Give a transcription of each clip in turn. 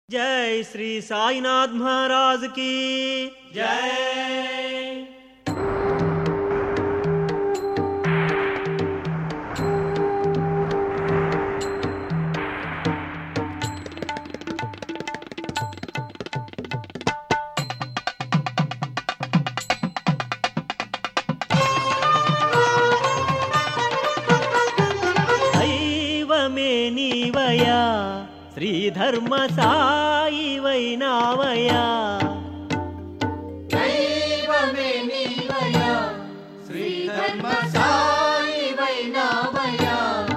जय श्री साईनाथ महाराज की जय దైవమే నీవయా శ్రీధర్మ సాయి వైనావయా దైవమే నీవయా శ్రీధర్మ సాయి వైనావయా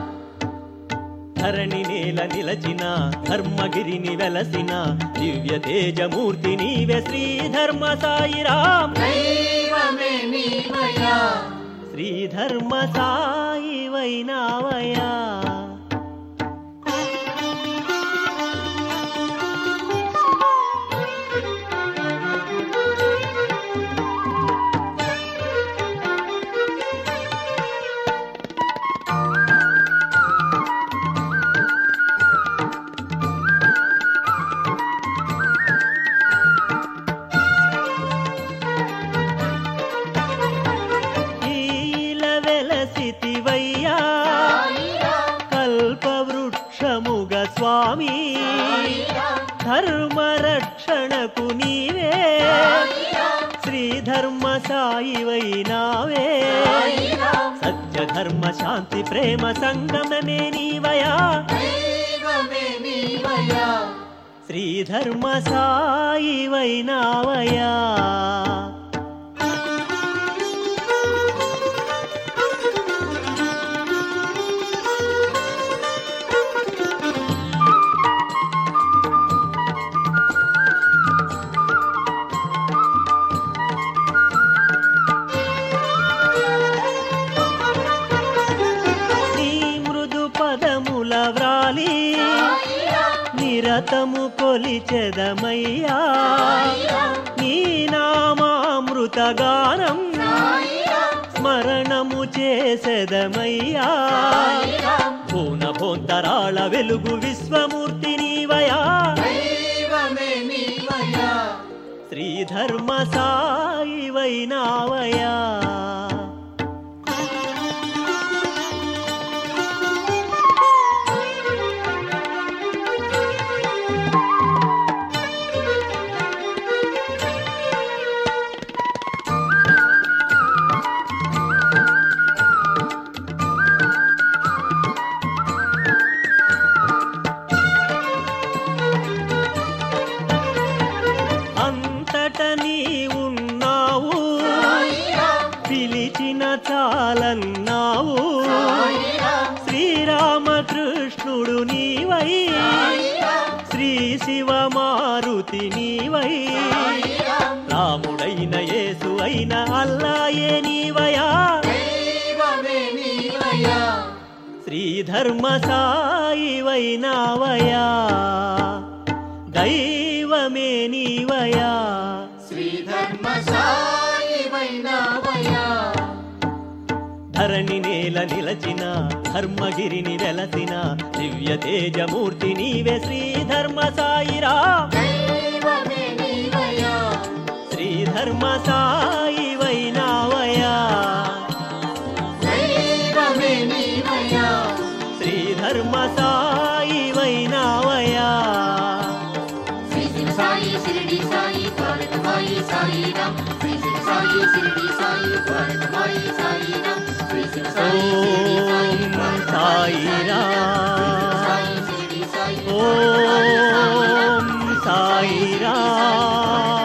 ధరణి నేల నిలచిన ధర్మగిరిని వెలసిన దివ్య తేజమూర్తి నీవే శ్రీధర్మ సాయిరామ్ దైవమే నీవయా శ్రీధర్మ సాయి వైనావయా ఈల వెలసితివయ్యా కల్పవృక్షముగ స్వామి ధర్మరక్షణకు నీవే శ్రీధర్మ సాయి వైనావే సత్య ధర్మ శాంతి ప్రేమ సంగమమే నీవయా దైవమే నీవయా శ్రీధర్మ సాయి వైనావయా నీ మృదు పదముల వ్రాలి నిరతము కొలిచెదమయ్యా నీ నామామృత గానం స్మరణము చేసెదమయ్యా పూన భోంతరాళ వెలుగు విశ్వమూర్తి నీవయా దైవమే నీవయా శ్రీధర్మ సాయి వైనావయా అంతట నీ ఉన్నావు పిలిచిన చాలన్నావు శ్రీరామకృష్ణుడు నీవై శ్రీ శివ మారుతి నీవై రాముడైన యేసు అయిన అల్లాయే నీవయా దైవమే నీవయా శ్రీధర్మ సాయి వైనావయా దైవమే నీవయా శ్రీధర్మ సాయి వైనావయా ధరణి నేల నిలచిన ధర్మగిరిని వెలసిన దివ్య తేజమూర్తి నీవే శ్రీధర్మ సాయిరా దైవమే నీవయా శ్రీధర్మ సాయి వైనావయా దైవమే నీవయా శ్రీధర్మ సాయి వైనావయా శ్రీ శివ సాయి శిరిడి సాయి భారతమాయి సాయి రామ్ శ్రీ శివ సాయి శిరిడి సాయి భారతమాయి సాయి రామ్ శ్రీ శివ సాయి శిరిడి సాయి ఓం భారతమాయి సాయి సాయి శిరిడి సాయి ఓం సాయిరా